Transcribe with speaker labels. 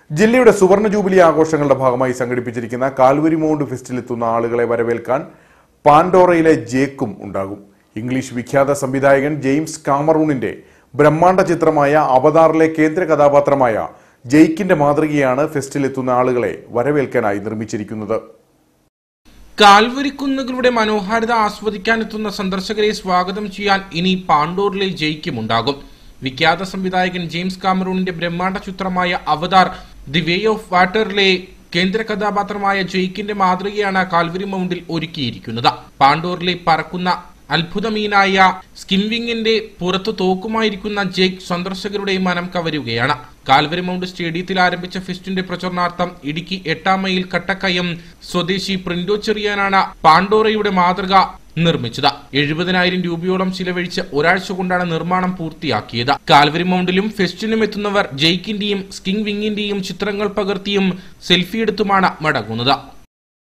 Speaker 1: ജില്ലയുടെ സുവർണ ജൂബിലി ആഘോഷങ്ങളുടെ ഭാഗമായി സംഘടിപ്പിച്ചിരിക്കുന്ന കാൽവരി മൗണ്ട് ഫെസ്റ്റിലെത്തുന്ന ആളുകളെ വരവേൽക്കാൻ പാൻഡോറയിലെ ജേക്കും ഉണ്ടാകും ഇംഗ്ലീഷ് വിഖ്യാത സംവിധായകൻ ജെയിംസ് കാമറൂണിന്റെ ബ്രഹ്മാണ്ഡ ചിത്രമായ അവതാറിലെ കേന്ദ്ര കഥാപാത്രമായ ജെയ്ക്കിന്റെ മാതൃകയാണ് ഫെസ്റ്റിലെത്തുന്ന ആളുകളെ വരവേൽക്കാനായി നിർമ്മിച്ചിരിക്കുന്നത്
Speaker 2: കാൽവരിക്കുന്നുകളുടെ മനോഹാരിത ആസ്വദിക്കാനെത്തുന്ന സന്ദർശകരെ സ്വാഗതം ചെയ്യാൻ ഇനി പാണ്ടൂരിലെ ജയിക്കുമുണ്ടാകും വിഖ്യാത സംവിധായകൻ ജെയിംസ് കാമറൂണിന്റെ ബ്രഹ്മാണ്ഡ ചിത്രമായ അവതാർ ദി വേ ഓഫ് വാട്ടറിലെ കേന്ദ്ര കഥാപാത്രമായ ജെയ്ക്കിന്റെ മാതൃകയാണ് കാൽവരി മൗണ്ടിൽ ഒരുക്കിയിരിക്കുന്നത് പാണ്ടൂരിലെ പറക്കുന്ന അത്ഭുതമീനായ സ്കിംവിങ്ങിന്റെ പുറത്തു തോക്കുമായിരിക്കുന്ന ജേക്ക് സന്ദർശകരുടെ മനം കവരുകയാണ് കാൽവരി മൗണ്ട് സ്റ്റേഡിയത്തിൽ ആരംഭിച്ച ഫെസ്റ്റിന്റെ പ്രചരണാർത്ഥം ഇടുക്കി എട്ടാം മൈൽ കട്ടക്കയം സ്വദേശി പ്രിന്റോ ചെറിയാനാണ് പാണ്ടോറയുടെ മാതൃക നിർമ്മിച്ചത് എഴുപതിനായിരം രൂപയോളം ചിലവഴിച്ച് ഒരാഴ്ച കൊണ്ടാണ് നിർമ്മാണം പൂർത്തിയാക്കിയത് കാൽവരി മൗണ്ടിലും ഫെസ്റ്റിനും എത്തുന്നവർ ജെയ്ക്കിന്റെയും സ്കിങ് വിങ്ങിന്റെയും ചിത്രങ്ങൾ പകർത്തിയും സെൽഫി എടുത്തുമാണ് മടങ്ങുന്നത്